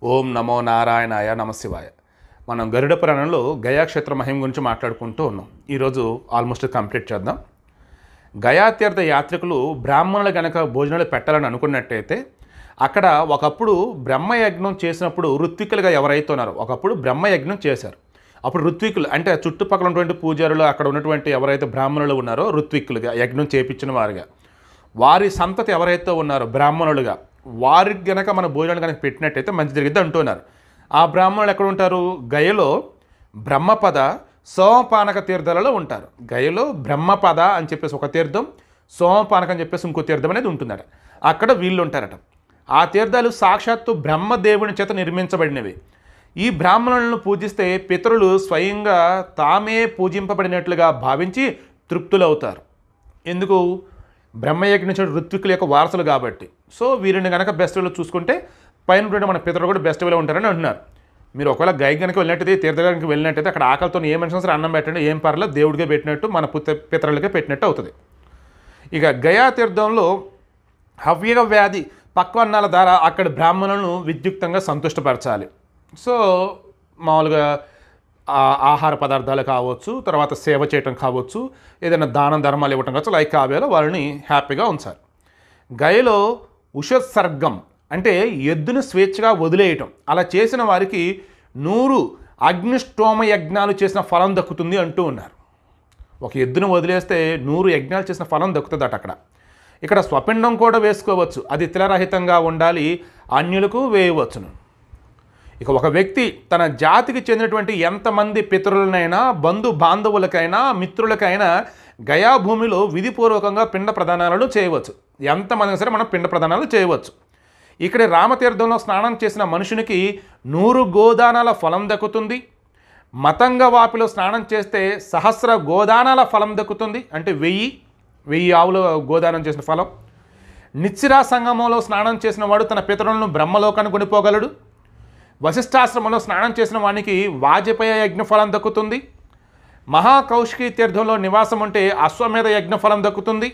ఓం నమో నారాయణాయ నమశివాయ మనం గరుడ పురాణంలో గయాక్షేత్ర మహిమ గురించి మాట్లాడుకుంటూ ఉన్నాం ఈరోజు ఆల్మోస్ట్ కంప్లీట్ చేద్దాం గయాతీర్థ యాత్రికులు బ్రాహ్మణులు గనక భోజనాలు పెట్టాలని అనుకున్నట్టయితే అక్కడ ఒకప్పుడు బ్రహ్మయజ్ఞం చేసినప్పుడు ఋత్వికులుగా ఎవరైతే ఉన్నారో ఒకప్పుడు బ్రహ్మయజ్ఞం చేశారు అప్పుడు ఋత్వికులు అంటే చుట్టుపక్కల ఉన్నటువంటి పూజారులు అక్కడ ఉన్నటువంటి ఎవరైతే బ్రాహ్మణులు ఉన్నారో ఋత్వికులుగా యజ్ఞం చేపించిన వారుగా వారి సంతతి ఎవరైతే ఉన్నారో బ్రాహ్మణులుగా వారికి గనక మన భోజనాలు కనుక పెట్టినట్టయితే మంచి జరిగిద్ది అంటున్నారు ఆ బ్రాహ్మణులు ఎక్కడ ఉంటారు గయలో బ్రహ్మపద సోమపానక తీర్థాలలో ఉంటారు గయలో బ్రహ్మపద అని చెప్పేసి ఒక తీర్థం సోమపానక అని చెప్పేసి ఇంకో తీర్థం అనేది ఉంటుందట అక్కడ వీళ్ళు ఉంటారట ఆ తీర్థాలు సాక్షాత్తు బ్రహ్మదేవుని చేత నిర్మించబడినవి ఈ బ్రాహ్మణులను పూజిస్తే పితరులు స్వయంగా తామే పూజింపబడినట్లుగా భావించి తృప్తులవుతారు ఎందుకు బ్రహ్మయజ్ఞించిన ఋత్వికుల యొక్క వారసులు కాబట్టి సో వీరిని కనుక బెస్ట్ వేలో చూసుకుంటే పైన ఉన్నటువంటి మన పితరులు కూడా బెస్ట్ వేలో ఉంటారని అంటున్నారు మీరు ఒకవేళ గై కనుక వెళ్ళినట్టయితే తీర్థగానికి వెళ్ళినట్టయితే అక్కడ ఆకలితో ఏ మనిషిని సరే అన్నం పెట్టండి ఏం పర్లేదు దేవుడికే పెట్టినట్టు మన పుత్ర పితరులకే పెట్టినట్టు అవుతుంది ఇక గయా తీర్థంలో హవ్యగ వ్యాధి పక్వన్నాల ద్వారా అక్కడ బ్రాహ్మణులను విద్యుక్తంగా సంతుష్టపరచాలి సో మామూలుగా ఆ ఆహార పదార్థాలు కావచ్చు తర్వాత సేవ చేయటం కావచ్చు ఏదైనా దానం ధర్మాలు ఇవ్వటం కావచ్చు లైక్ కావేలో వాళ్ళని హ్యాపీగా ఉంచాలి గయలో ఉషోత్సర్గం అంటే ఎద్దును స్వేచ్ఛగా వదిలేయటం అలా చేసిన వారికి నూరు అగ్నిష్టోమ యజ్ఞాలు చేసిన ఫలం దక్కుతుంది అంటూ ఉన్నారు ఒక ఎద్దును వదిలేస్తే నూరు యజ్ఞాలు చేసిన ఫలం దక్కుతుందట అక్కడ ఇక్కడ స్వపిండం కూడా వేసుకోవచ్చు అది తిలరహితంగా ఉండాలి అన్యులకు వేయవచ్చును ఇక ఒక వ్యక్తి తన జాతికి చెందినటువంటి ఎంతమంది పితరులనైనా బంధు బాంధవులకైనా మిత్రులకైనా గయా భూమిలో విధిపూర్వకంగా పిండ ప్రదానాలను చేయవచ్చు ఎంతమంది సరే మనం పిండ ప్రదానాలు చేయవచ్చు ఇక్కడ రామతీర్థంలో స్నానం చేసిన మనుషునికి నూరు గోదానాల ఫలం దక్కుతుంది మతంగ వాపిలో స్నానం చేస్తే సహస్ర గోదానాల ఫలం దక్కుతుంది అంటే వెయ్యి వెయ్యి ఆవుల గోదానం చేసిన ఫలం నిచ్చిరా సంగమంలో స్నానం చేసిన వాడు తన పితరులను బ్రహ్మలోకాన్ని కొనిపోగలడు వశిష్ఠాశ్రమంలో స్నానం చేసిన వానికి వాజపేయ యజ్ఞ ఫలం దక్కుతుంది మహాకౌశికి తీర్థంలో నివాసం ఉంటే అశ్వమేధ యజ్ఞ ఫలం దక్కుతుంది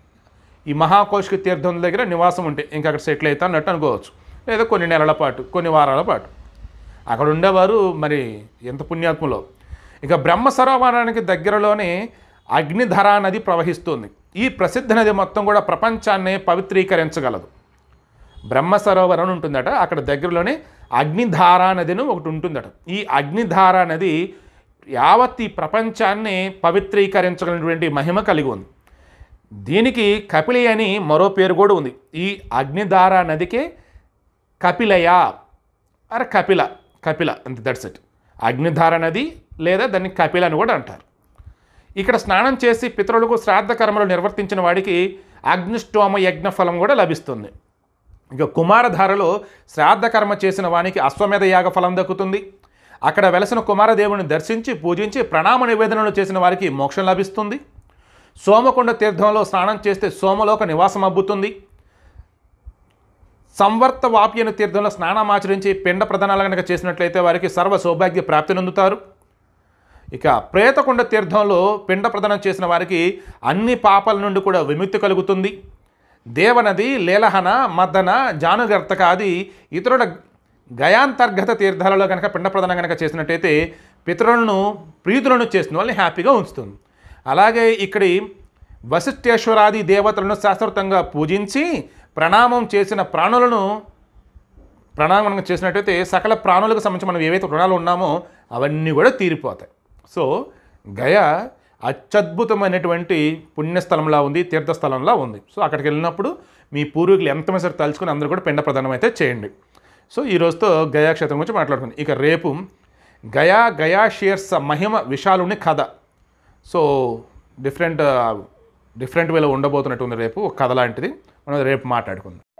ఈ మహాకౌశిక తీర్థం దగ్గర నివాసం ఉంటే ఇంకా అక్కడ సెటిల్ అవుతా అన్నట్టు అనుకోవచ్చు లేదా కొన్ని నెలల పాటు కొన్ని వారాల పాటు అక్కడ ఉండేవారు మరి ఎంత పుణ్యాత్ములో ఇక బ్రహ్మ సరోవరానికి దగ్గరలోనే అగ్నిధరా నది ప్రవహిస్తుంది ఈ ప్రసిద్ధ నది మొత్తం కూడా ప్రపంచాన్నే పవిత్రీకరించగలదు బ్రహ్మ సరోవరం అని ఉంటుందట అక్కడ దగ్గరలోనే అగ్నిధారా నది అని ఒకటి ఉంటుందట ఈ అగ్నిధారా నది యావత్ ఈ ప్రపంచాన్ని పవిత్రీకరించగలిగినటువంటి మహిమ కలిగి ఉంది దీనికి కపిలి అని మరో పేరు కూడా ఉంది ఈ అగ్నిధారా నదికే కపిలయ అరే కపిల కపిల అంత దట్స్ ఇట్ అగ్నిధార నది లేదా దాన్ని కపిల అని కూడా అంటారు ఇక్కడ స్నానం చేసి పితరులకు శ్రాద్ధ కర్మలు నిర్వర్తించిన వాడికి అగ్నిష్టోమ యజ్ఞ ఫలం కూడా లభిస్తుంది ఇక కుమారధారలో శ్రాద్ధ కర్మ చేసిన వానికి అశ్వమేధ యాగ ఫలం దక్కుతుంది అక్కడ వెలసిన కుమారదేవుని దర్శించి పూజించి ప్రణామ నివేదనలు చేసిన వారికి మోక్షం లభిస్తుంది సోమకొండ తీర్థంలో స్నానం చేస్తే సోమలోక నివాసం అబ్బుతుంది సంవర్త వాప్యను తీర్థంలో స్నానమాచరించి పిండ ప్రధానాలు కనుక చేసినట్లయితే వారికి సర్వ సౌభాగ్య ప్రాప్తి నొందుతారు ఇక ప్రేతకొండ తీర్థంలో పిండ ప్రదానం చేసిన వారికి అన్ని పాపాల నుండి కూడా విముక్తి కలుగుతుంది దేవనది లీలహన మద్దన జానుగర్తకాది ఇతరుల గయాంతర్గత తీర్థాలలో కనుక పిండ ప్రదానం కనుక చేసినట్టయితే పితరులను ప్రీతులను చేసిన వాళ్ళని హ్యాపీగా ఉంచుతుంది అలాగే ఇక్కడి వశిష్ఠేశ్వరాది దేవతలను శాస్త్రోక్తంగా పూజించి ప్రణామం చేసిన ప్రాణులను ప్రణామం చేసినట్టయితే సకల ప్రాణులకు సంబంధించి మనం ఏవైతే రుణాలు ఉన్నామో అవన్నీ కూడా తీరిపోతాయి సో గయ అత్యద్భుతమైనటువంటి పుణ్యస్థలంలా ఉంది తీర్థస్థలంలా ఉంది సో అక్కడికి వెళ్ళినప్పుడు మీ పూర్వీకులు ఎంతమంది సరే తలుచుకుని అందరూ కూడా పిండ ప్రదానం అయితే చేయండి సో ఈ రోజుతో గయా క్షేత్రం గురించి మాట్లాడుకుందాం ఇక రేపు గయా గయా షేర్స్ మహిమ విశాలుని కథ సో డిఫరెంట్ డిఫరెంట్ వేలో ఉండబోతున్నట్టు ఉంది రేపు ఒక కథ లాంటిది మనం రేపు మాట్లాడుకుందాం